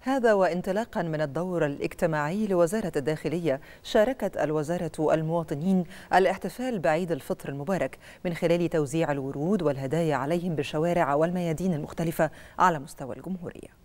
هذا وانطلاقا من الدور الاجتماعي لوزارة الداخلية شاركت الوزارة المواطنين الاحتفال بعيد الفطر المبارك من خلال توزيع الورود والهدايا عليهم بالشوارع والميادين المختلفة على مستوى الجمهورية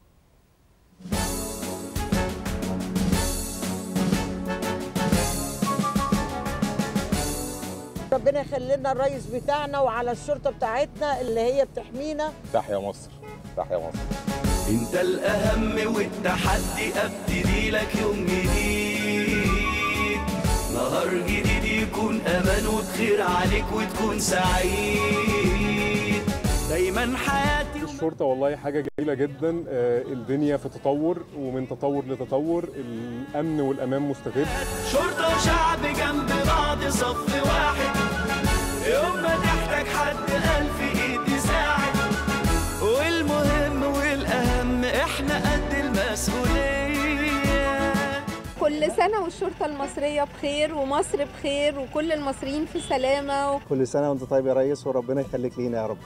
ربنا يخلي لنا الرئيس بتاعنا وعلى الشرطه بتاعتنا اللي هي بتحمينا تحيا مصر تحيا مصر انت الاهم والتحدي ابتدي لك يوم جديد نهار جديد يكون امان وبخير عليك وتكون سعيد دايما حياتي الشرطة والله حاجة جميلة جدا آه، الدنيا في تطور ومن تطور لتطور الأمن والأمان مستتب شرطة وشعب جنب بعض صف واحد يوم ما تحتاج حد ألف إيد يساعد والمهم والأهم إحنا قد المسؤولية كل سنة والشرطة المصرية بخير ومصر بخير وكل المصريين في سلامة كل سنة وانت طيب يا ريس وربنا يخليك لينا يا رب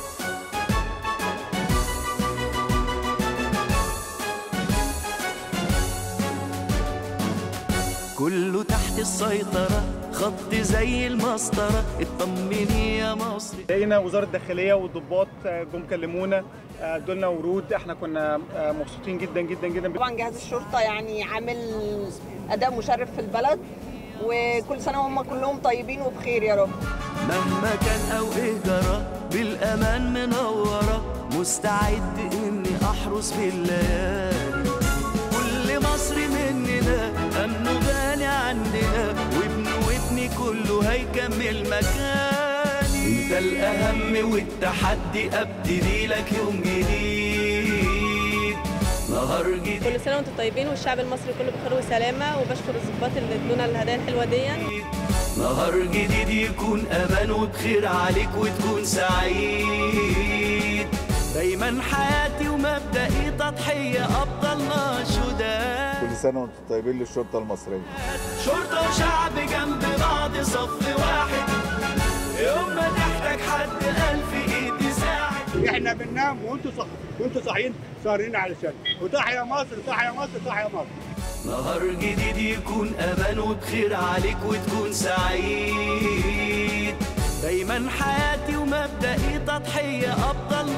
كله تحت السيطرة خط زي المسطرة اطمني يا مصر لقينا وزاره الداخليه والضباط جم كلمونا ادولنا ورود احنا كنا مبسوطين جدا جدا جدا طبعا جهاز الشرطه يعني عامل اداء مشرف في البلد وكل سنه وهم كلهم طيبين وبخير يا رب مهما كان او ايه جرى بالامان منوره مستعد اني احرس بالليالي كل مصري مننا امنه غالي عندنا وابن وابني كله هيكمل مكاني انت الاهم والتحدي ابتدي لك يوم جديد نهار جديد كل سنه وانتم طيبين والشعب المصري كله بخير وسلامه وبشكر الضباط اللي ادونا الهدايا الحلوه دي نهار جديد يكون امان وبخير عليك وتكون سعيد دايما حياتي ومبدئي تضحيه افضل شهداء كل سنة وانتم طيبين للشرطة المصرية شرطه وشعب جنب بعض صف واحد يوم ما تحتاج حد الف ايد يساعد احنا بننام وانتوا صح وانتوا صاحيين سهرين علشان وتحيا مصر تحيا مصر تحيا مصر نهار جديد يكون امان وبخير عليك وتكون سعيد دايما حياتي ومبدئي تضحيه افضل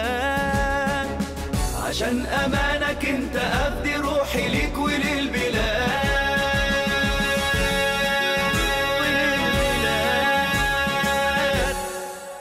شهداء عشان امانك انت ابدي روحي ليك وللبلاد